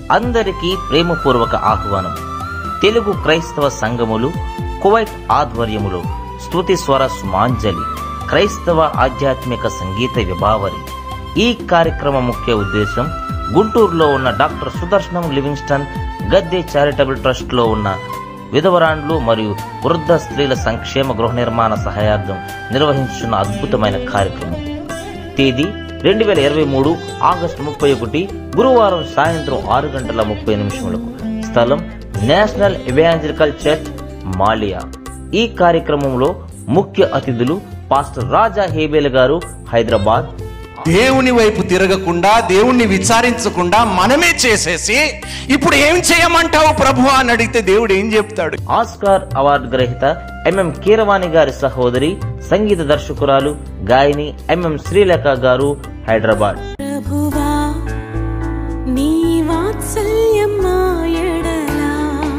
అందరికీ ప్రేమపూర్వక ఆహ్వానం తెలుగు క్రైస్తవ సంఘములు కువైట్ ఆధ్వర్యములో స్తుతి స్వర సుమాంజలి క్రైస్తవ ఆధ్యాత్మిక సంగీత విభావరి ఈ కార్యక్రమ ముఖ్య ఉద్దేశం గుంటూరులో ఉన్న doctor Sudarshanam Livingston Gadde charitable ట్రస్ట్లో ఉన్న విధవరాండ్లు మరియు వృద్ధ స్త్రీల సంక్షేమ గృహ నిర్మాణ సహాయార్థం నిర్వహించున్న అద్భుతమైన కార్యక్రమం తేదీ రెండు వేల ఇరవై మూడు ఆగస్టు ముప్పై ఒకటి గురువారం సాయంత్రం ఆరు గంటల ముప్పై నిమిషములకు స్థలం నేషనల్ ఎవాంజలికల్ చర్చ్ మాలియా ఈ కార్యక్రమంలో ముఖ్య అతిథులు పాస్టర్ రాజా హేబేల్ గారు హైదరాబాద్ దేవుని వైపు తిరగకుండా దేవుణ్ణి విచారించకుండా మనమే చేసేసి ఇప్పుడు ఏం చేయమంటావు ప్రభు అని అడిగితే దేవుడు ఏం చెప్తాడు ఆస్కార్ అవార్డు గ్రహీత ఎంఎం కీరవాణి గారి సహోదరి సంగీత దర్శకురాలు గాయని ఎంఎం శ్రీలేఖ గారు హైదరాబాద్ ప్రభువా నీ వాత్సల్యం మా ఎడలా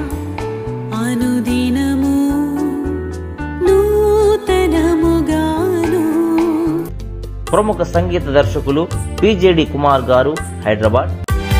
అనుదినము నూతనముగాను ప్రముఖ సంగీత దర్శకులు పిజేడి కుమార్ గారు హైదరాబాద్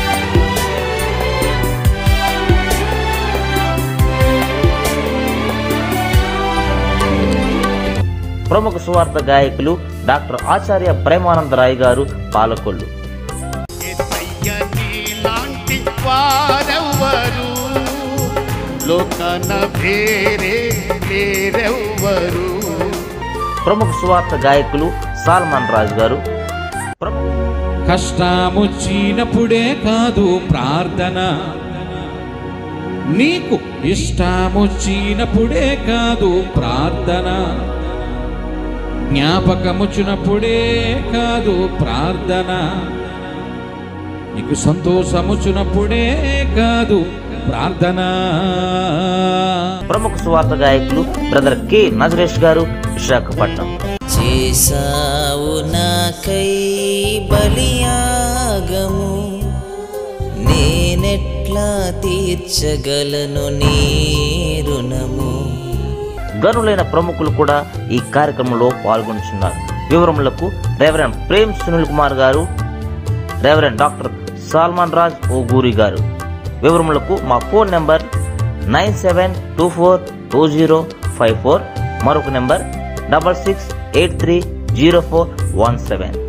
ప్రముఖ సువార్త గాయకులు డాక్టర్ ఆచార్య ప్రేమానందరాయ్ గారు పాలకొల్లు ఎత్తయ్య నీలాంటి వారెవ్వరు లోకన వేరే లేరెవ్వరు ప్రముఖ సువార్త గాయకులు సాల్మాన్ రాజు గారు ప్రముఖ కష్టమొచ్చినప్పుడే కాదు ప్రార్థన నీకు ఇష్టమొచ్చినప్పుడే కాదు ప్రార్థన జ్ఞాపకమొచ్చినప్పుడే కాదు ప్రార్థన నీకు సంతోషమొచ్చినప్పుడే కాదు ప్రార్థన ప్రముఖ సువార్త గాయకులు బ్రదర్ కె నజరేష్ గారు విశాఖపట్నం చేసావు నాకై బలియాగము నేనెట్లా తీర్చగలను నీ రుణము గనులైన ప్రముఖులు కూడా ఈ కార్యక్రమంలో పాల్గొంటున్నారు వివరములకు రెవరెండ్ ప్రేమ్ సునీల్ కుమార్ గారు రెవరెండ్ డాక్టర్ సాల్మాన్ రాజ్ ఓగూరి గారు వివరములకు మా phone number nine seven two four two zero five four మరొక number double six eight three zero four one seven